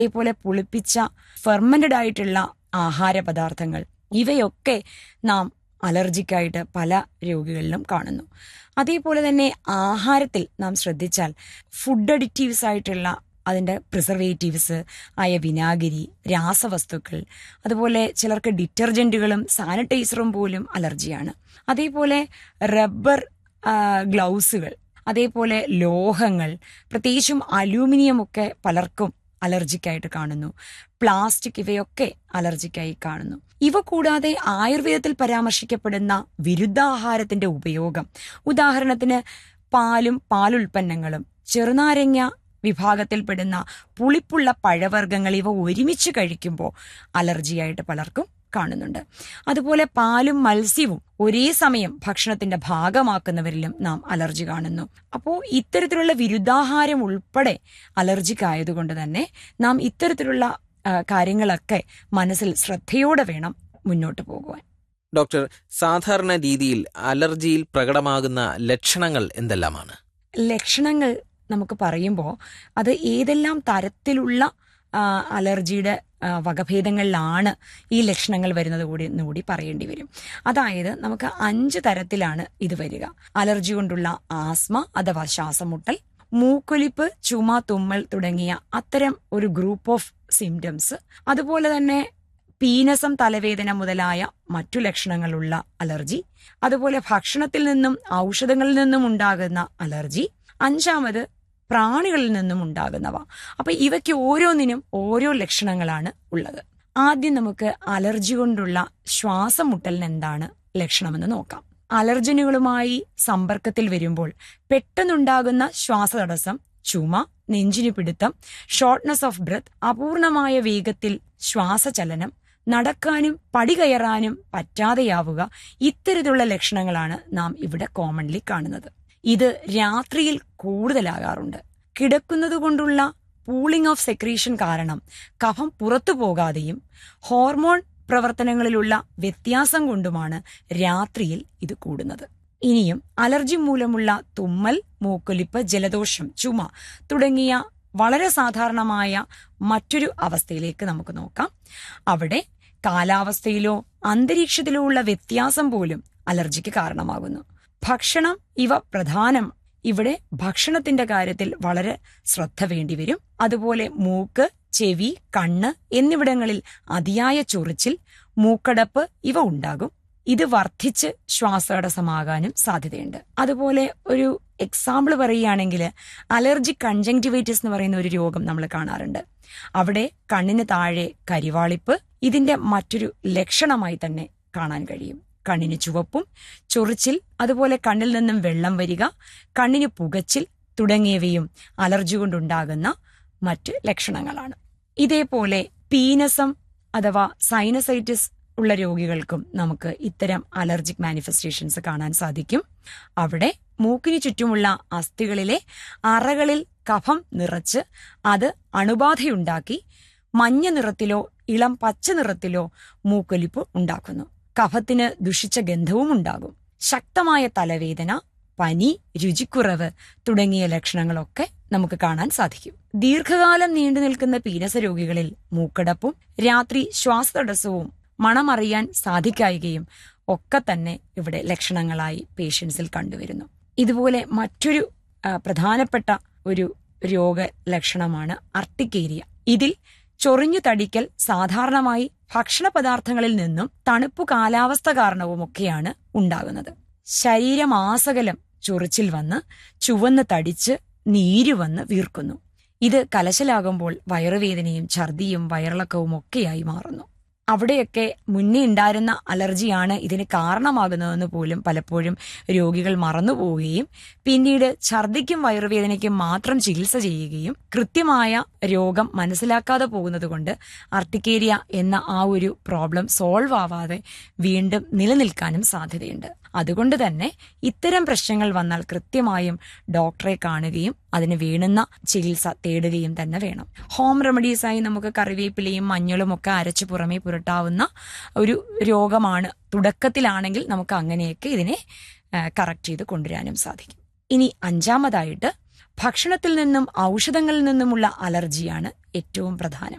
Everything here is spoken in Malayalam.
അതേപോലെ പുളിപ്പിച്ച ഫെർമന്റഡ് ആയിട്ടുള്ള ആഹാര പദാർത്ഥങ്ങൾ ഇവയൊക്കെ നാം അലർജിക്കായിട്ട് പല രോഗികളിലും കാണുന്നു അതേപോലെ തന്നെ ആഹാരത്തിൽ നാം ശ്രദ്ധിച്ചാൽ ഫുഡ് അഡിക്റ്റീവ്സ് ആയിട്ടുള്ള അതിൻ്റെ പ്രിസർവേറ്റീവ്സ് ആയ വിനാഗിരി രാസവസ്തുക്കൾ അതുപോലെ ചിലർക്ക് ഡിറ്റർജന്റുകളും സാനിറ്റൈസറും പോലും അലർജിയാണ് അതേപോലെ റബ്ബർ ഗ്ലൗസുകൾ അതേപോലെ ലോഹങ്ങൾ പ്രത്യേകിച്ചും അലൂമിനിയം ഒക്കെ പലർക്കും അലർജിക്കായിട്ട് കാണുന്നു പ്ലാസ്റ്റിക് ഇവയൊക്കെ അലർജിക്കായി കാണുന്നു ഇവ കൂടാതെ ആയുർവേദത്തിൽ പരാമർശിക്കപ്പെടുന്ന വിരുദ്ധാഹാരത്തിന്റെ ഉപയോഗം ഉദാഹരണത്തിന് പാലും പാലുൽപ്പന്നങ്ങളും ചെറുനാരങ്ങ വിഭാഗത്തിൽപ്പെടുന്ന പുളിപ്പുള്ള പഴവർഗ്ഗങ്ങൾ ഇവ ഒരുമിച്ച് കഴിക്കുമ്പോൾ അലർജിയായിട്ട് പലർക്കും കാണുന്നുണ്ട് അതുപോലെ പാലും മത്സ്യവും ഒരേ സമയം ഭക്ഷണത്തിന്റെ ഭാഗമാക്കുന്നവരിലും നാം അലർജി കാണുന്നു അപ്പോൾ ഇത്തരത്തിലുള്ള വിരുദ്ധാഹാരം ഉൾപ്പെടെ അലർജിക്കായതുകൊണ്ട് തന്നെ നാം ഇത്തരത്തിലുള്ള കാര്യങ്ങളൊക്കെ മനസ്സിൽ ശ്രദ്ധയോടെ വേണം മുന്നോട്ട് പോകുവാൻ ഡോക്ടർ സാധാരണ രീതിയിൽ അലർജിയിൽ പ്രകടമാകുന്ന ലക്ഷണങ്ങൾ എന്തെല്ലാമാണ് ലക്ഷണങ്ങൾ നമുക്ക് പറയുമ്പോൾ അത് ഏതെല്ലാം തരത്തിലുള്ള അലർജിയുടെ വകഭേദങ്ങളിലാണ് ഈ ലക്ഷണങ്ങൾ വരുന്നത് കൂടി എന്നുകൂടി പറയേണ്ടി വരും അതായത് നമുക്ക് അഞ്ച് തരത്തിലാണ് ഇത് വരിക അലർജി കൊണ്ടുള്ള ആസ്മ അഥവാ ശ്വാസമുട്ടൽ മൂക്കൊലിപ്പ് ചുമ തുമ്മൽ തുടങ്ങിയ അത്തരം ഒരു ഗ്രൂപ്പ് ഓഫ് സിംറ്റംസ് അതുപോലെ തന്നെ പീനസം തലവേദന മുതലായ മറ്റു ലക്ഷണങ്ങളുള്ള അലർജി അതുപോലെ ഭക്ഷണത്തിൽ നിന്നും ഔഷധങ്ങളിൽ നിന്നും ഉണ്ടാകുന്ന അലർജി അഞ്ചാമത് പ്രാണികളിൽ നിന്നും ഉണ്ടാകുന്നവ അപ്പൊ ഇവയ്ക്ക് ഓരോന്നിനും ഓരോ ലക്ഷണങ്ങളാണ് ഉള്ളത് ആദ്യം നമുക്ക് അലർജി കൊണ്ടുള്ള ശ്വാസം മുട്ടലിന് എന്താണ് ലക്ഷണമെന്ന് നോക്കാം അലർജനുകളുമായി സമ്പർക്കത്തിൽ വരുമ്പോൾ പെട്ടെന്നുണ്ടാകുന്ന ശ്വാസതടസ്സം ചുമ നെഞ്ചിന് പിടുത്തം ഷോർട്ട്നെസ് ഓഫ് ബ്രത്ത് അപൂർണമായ വേഗത്തിൽ ശ്വാസചലനം നടക്കാനും പടി കയറാനും പറ്റാതെയാവുക ഇത്തരത്തിലുള്ള ലക്ഷണങ്ങളാണ് നാം ഇവിടെ കോമൺലി കാണുന്നത് ഇത് രാത്രിയിൽ കൂടുതലാകാറുണ്ട് കിടക്കുന്നത് കൊണ്ടുള്ള പൂളിംഗ് ഓഫ് സെക്രീഷൻ കാരണം കഫം പുറത്തു പോകാതെയും ഹോർമോൺ പ്രവർത്തനങ്ങളിലുള്ള വ്യത്യാസം കൊണ്ടുമാണ് രാത്രിയിൽ ഇത് കൂടുന്നത് ഇനിയും അലർജി മൂലമുള്ള തുമ്മൽ മൂക്കൊലിപ്പ് ജലദോഷം ചുമ തുടങ്ങിയ വളരെ സാധാരണമായ മറ്റൊരു അവസ്ഥയിലേക്ക് നമുക്ക് നോക്കാം അവിടെ കാലാവസ്ഥയിലോ അന്തരീക്ഷത്തിലോ ഉള്ള വ്യത്യാസം പോലും അലർജിക്ക് കാരണമാകുന്നു ഭക്ഷണം ഇവ പ്രധാനം ഇവിടെ ഭക്ഷണത്തിന്റെ കാര്യത്തിൽ വളരെ ശ്രദ്ധ വേണ്ടിവരും അതുപോലെ മൂക്ക് ചെവി കണ്ണ് എന്നിവിടങ്ങളിൽ അതിയായ ചൊറിച്ചിൽ മൂക്കടപ്പ് ഇവ ഉണ്ടാകും ഇത് വർദ്ധിച്ച് ശ്വാസതടസ്സമാകാനും സാധ്യതയുണ്ട് അതുപോലെ ഒരു എക്സാമ്പിൾ പറയുകയാണെങ്കിൽ അലർജിക് കൺജങ്ടിവൈറ്റിസ് എന്ന് പറയുന്ന ഒരു രോഗം നമ്മൾ കാണാറുണ്ട് അവിടെ കണ്ണിന് താഴെ കരിവാളിപ്പ് ഇതിന്റെ മറ്റൊരു ലക്ഷണമായി തന്നെ കാണാൻ കഴിയും കണ്ണിന് ചുവപ്പും ചൊറിച്ചിൽ അതുപോലെ കണ്ണിൽ നിന്നും വെള്ളം വരിക കണ്ണിന് പുകച്ചിൽ തുടങ്ങിയവയും അലർജി കൊണ്ടുണ്ടാകുന്ന മറ്റ് ലക്ഷണങ്ങളാണ് ഇതേപോലെ പീനസം അഥവാ സൈനസൈറ്റിസ് ഉള്ള രോഗികൾക്കും നമുക്ക് ഇത്തരം അലർജിക് മാനിഫെസ്റ്റേഷൻസ് കാണാൻ സാധിക്കും അവിടെ മൂക്കിന് ചുറ്റുമുള്ള അസ്ഥികളിലെ അറകളിൽ കഫം നിറച്ച് അത് അണുബാധയുണ്ടാക്കി മഞ്ഞ നിറത്തിലോ ഇളം പച്ച നിറത്തിലോ മൂക്കൊലിപ്പ് ഉണ്ടാക്കുന്നു കഫത്തിന് ദുഷിച്ച ഗന്ധവും ഉണ്ടാകും ശക്തമായ തലവേദന പനി രുചിക്കുറവ് തുടങ്ങിയ ലക്ഷണങ്ങളൊക്കെ നമുക്ക് കാണാൻ സാധിക്കും ദീർഘകാലം നീണ്ടു നിൽക്കുന്ന പീനസ രോഗികളിൽ മൂക്കടപ്പും രാത്രി ശ്വാസതടസ്സവും മണമറിയാൻ സാധിക്കായികയും ഒക്കെ തന്നെ ഇവിടെ ലക്ഷണങ്ങളായി പേഷ്യൻസിൽ കണ്ടുവരുന്നു ഇതുപോലെ മറ്റൊരു പ്രധാനപ്പെട്ട ഒരു രോഗ ലക്ഷണമാണ് അർട്ടിക്കേരിയ ഇതിൽ ചൊറിഞ്ഞു തടിക്കൽ സാധാരണമായി ഭക്ഷണ പദാർത്ഥങ്ങളിൽ നിന്നും തണുപ്പു കാലാവസ്ഥ കാരണവുമൊക്കെയാണ് ഉണ്ടാകുന്നത് ശരീരമാസകലം ചൊറിച്ചിൽ വന്ന് ചുവന്ന് തടിച്ച് നീര് വന്ന് വീർക്കുന്നു ഇത് കലശലാകുമ്പോൾ വയറുവേദനയും ഛർദിയും വയറിളക്കവും ഒക്കെയായി മാറുന്നു അവിടെയൊക്കെ മുന്നേ ഉണ്ടായിരുന്ന അലർജിയാണ് ഇതിന് കാരണമാകുന്നതെന്ന് പോലും പലപ്പോഴും രോഗികൾ മറന്നുപോവുകയും പിന്നീട് ഛർദിക്കും വയറുവേദനയ്ക്കും മാത്രം ചികിത്സ ചെയ്യുകയും കൃത്യമായ രോഗം മനസ്സിലാക്കാതെ പോകുന്നത് കൊണ്ട് അർട്ടിക്കേരിയ എന്ന ആ ഒരു പ്രോബ്ലം സോൾവ് ആവാതെ വീണ്ടും നിലനിൽക്കാനും സാധ്യതയുണ്ട് അതുകൊണ്ട് തന്നെ ഇത്തരം പ്രശ്നങ്ങൾ വന്നാൽ കൃത്യമായും ഡോക്ടറെ കാണുകയും അതിന് വേണ്ടുന്ന ചികിത്സ തേടുകയും തന്നെ വേണം ഹോം റെമഡീസായി നമുക്ക് കറിവേപ്പിലയും മഞ്ഞളും ഒക്കെ അരച്ച് പുറമേ പുരട്ടാവുന്ന ഒരു രോഗമാണ് തുടക്കത്തിലാണെങ്കിൽ നമുക്ക് അങ്ങനെയൊക്കെ ഇതിനെ കറക്റ്റ് ചെയ്ത് കൊണ്ടുവരാനും സാധിക്കും ഇനി അഞ്ചാമതായിട്ട് ഭക്ഷണത്തിൽ നിന്നും ഔഷധങ്ങളിൽ നിന്നുമുള്ള അലർജിയാണ് ഏറ്റവും പ്രധാനം